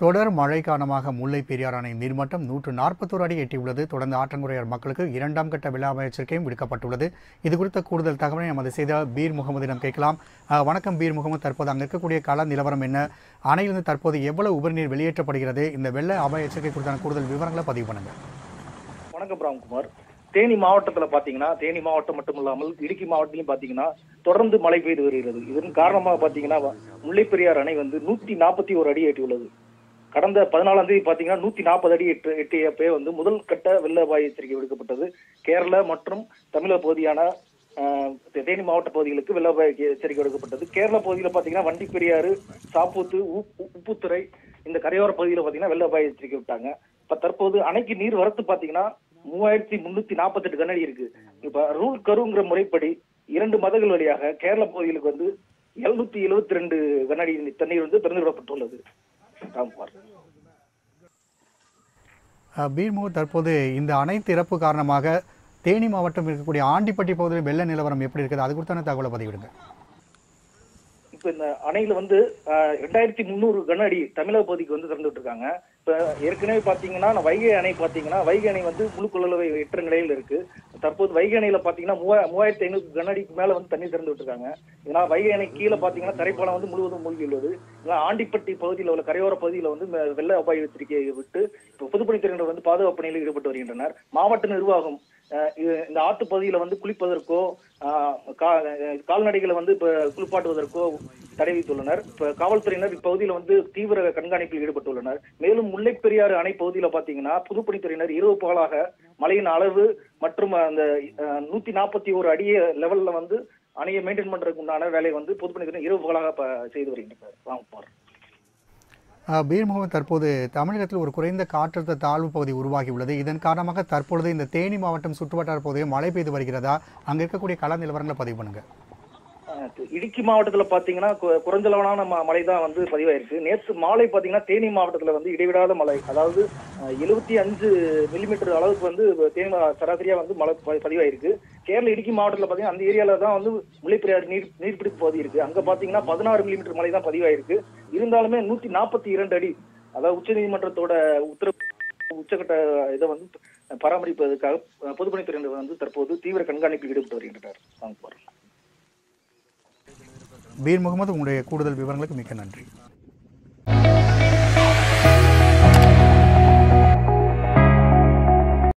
தொடர் மழை காரணமாக முல்லை பெரியார் அணை நீர்மட்டம் நூற்று நாற்பத்தோரு அடி எட்டியுள்ளது தொடர்ந்து ஆற்றங்குறையார் மக்களுக்கு இரண்டாம் கட்ட வெள்ள எச்சரிக்கையும் விடுக்கப்பட்டுள்ளது இது குறித்த கூடுதல் தகவலை நமது செய்தியாளர் பீர் முகமதிடம் கேட்கலாம் அஹ், வணக்கம் பீர் முகமது தற்போது அங்கே இருக்கக்கூடிய கள நிலவரம் என்ன அணையிலிருந்து தற்போது எவ்வளவு உபரிநீர் வெளியேற்றப்படுகிறது இந்த வெள்ள அபாய எச்சரிக்கை குறித்தான கூடுதல் விவரங்களை பதிவு பண்ணுங்க வணக்கம் ராம்குமார் தேனி மாவட்டத்துல பாத்தீங்கன்னா தேனி மாவட்டம் மட்டும் இல்லாமல் இடுக்கி மாவட்டத்திலும் பாத்தீங்கன்னா தொடர்ந்து மழை பெய்து வருகிறது இதன் காரணமாக பாத்தீங்கன்னா முல்லைப் பெரியார் அணை வந்து நூத்தி நாற்பத்தி ஒரு அடி எட்டியுள்ளது கடந்த பதினாலாம் தேதி பாத்தீங்கன்னா நூத்தி நாற்பது அடி எட்டு எட்டியப்பே வந்து முதல் கட்ட வெள்ள அபாய எச்சரிக்கை விடுக்கப்பட்டது கேரளா மற்றும் தமிழக பகுதியான ஆஹ், தேனி மாவட்ட பகுதிகளுக்கு வெள்ள அபாய எச்சரிக்கை விடுக்கப்பட்டது கேரள பகுதியில் பாத்தீங்கன்னா வண்டி பெரியாறு சாப்பூத்து உப்பு- உப்புத்துறை இந்த கரையோர பகுதியில் பாத்தீங்கன்னா வெள்ள அபாய எச்சரிக்கை விட்டாங்க இப்ப தற்போது அணைக்கு நீர் வரத்து பாத்தீங்கன்னா மூவாயிரத்தி முன்னூத்தி நாற்பத்தெட்டு கனஅடி இருக்கு இப்ப ரூல் கருங்கிற முறைப்படி இரண்டு மதங்கள் வழியாக கேரள பகுதிகளுக்கு வந்து எழுநூத்தி எழுபத்தி ரெண்டு கனஅடி தண்ணீர் வந்து திறந்து விடப்பட்டுள்ளது ராம்குமார் அஹ், பீர் முகமது தற்போது இந்த அணை திறப்பு காரணமாக தேனி மாவட்டம் இருக்கக்கூடிய ஆண்டிப்பட்டி பகுதியில் வெள்ள நிலவரம் எப்படி இருக்குது அது குறித்தான தகவலை பதிவிடுங்க இப்ப இந்த அணையில வந்து ஆஹ், ரெண்டாயிரத்தி முந்நூறு கன அடி தமிழக பகுதிக்கு வந்து திறந்து விட்டுருக்காங்க இப்ப ஏற்கனவே பாத்தீங்கன்னா நான் வைகை அணை பாத்தீங்கன்னா வைகை அணை வந்து முழு கொள்ளளவை எட்டுற நிலையில இருக்கு தற்போது வைகை அணையில பாத்தீங்கன்னா மூவா- மூவாயிரத்தி ஐநூறு கன அடிக்கு மேல வந்து தண்ணி திறந்து விட்டுருக்காங்க இதனால வைகை அணை கீழே பாத்தீங்கன்னா தரைப்பாலம் வந்து முழுவதும் மூழ்கி உள்ளது இதனால ஆண்டிப்பட்டி பகுதியில் உள்ள கரையோர பகுதியில் வந்து மெ- வெள்ள அபாய எச்சரிக்கையை விட்டு இப்ப பொதுப்பணித்துறையினர் வந்து பாதுகாப்பு பணியில் ஈடுபட்டு வருகின்றனர் மாவட்ட நிர்வாகம் அஹ், இது- இந்த ஆத்து பகுதியில வந்து குளிப்பதற்கோ ஆஹ், கா- அஹ், கால்நடைகளை வந்து இப்ப குளிப்பாட்டுவதற்கோ தடை விதித்துள்ளனர் இப்ப காவல்துறையினர் இப்பகுதியில வந்து தீவிர கண்காணிப்பில் ஈடுபட்டுள்ளனர் மேலும் முல்லைப் பெரியாறு அணை பகுதியில பாத்தீங்கன்னா பொதுப்பணித்துறையினர் இரவு பகலாக மழையின் அளவு மற்றும் அந்த அஹ், நூத்தி நாற்பத்தி ஒரு அடிய லெவல்ல வந்து அணையை மெயின்டைன் பண்றதுக்கு உண்டான வேலையை வந்து பொதுப்பணித்துறை இரவு பகலாக ப- செய்து வருகின்றனர் ராம்குமார் அஹ், பீர் முகமது தற்போது தமிழகத்தில் ஒரு குறைந்த காற்றழுத்த தாழ்வு பகுதி உருவாகி உள்ளது இதன் காரணமாக தற்பொழுது இந்த தேனி மாவட்டம் சுற்றுவட்டார பகுதியில் மழை பெய்து வருகிறதா அங்கே இருக்கக்கூடிய கள நிலவரங்களை பதிவு பண்ணுங்க அஹ் இடுக்கி மாவட்டத்துல பாத்தீங்கன்னா கு- குறைஞ்சளவான ம- மழை தான் வந்து பதிவாயிருக்கு நேற்று மாலை பாத்தீங்கன்னா தேனி மாவட்டத்துல வந்து இடைவிடாத மழை அதாவது எழுபத்தி அஞ்சு மில்லிமீட்டர் அளவுக்கு வந்து தேனி மா- சராசரியா வந்து மழை ப- பதிவாயிருக்கு கேரள இடுக்கி மாவட்டத்துல பாத்தீங்கன்னா அந்த ஏரியால தான் வந்து முல்லைப்பெரியாறு நீர் நீர்பிடிப்பு பகுதி இருக்கு அங்க பாத்தீங்கன்னா பதினாறு மில்லிமீட்டர் மழை தான் பதிவாயிருக்கு இருந்தாலுமே நூத்தி நாற்பத்தி இரண்டு அடி அதாவது உச்சநீதிமன்றத்தோட உத்தரவு உச்சகட்ட இதை வந்து பராமரிப்பதற்காக அஹ், பொதுப்பணித்துறையினர் வந்து தற்போது தீவிர கண்காணிப்பில் ஈடுபட்டு வருகின்றனர் வாங்க போறோம் பீர் முகமது உங்களுடைய கூடுதல் விவரங்களுக்கு மிக்க நன்றி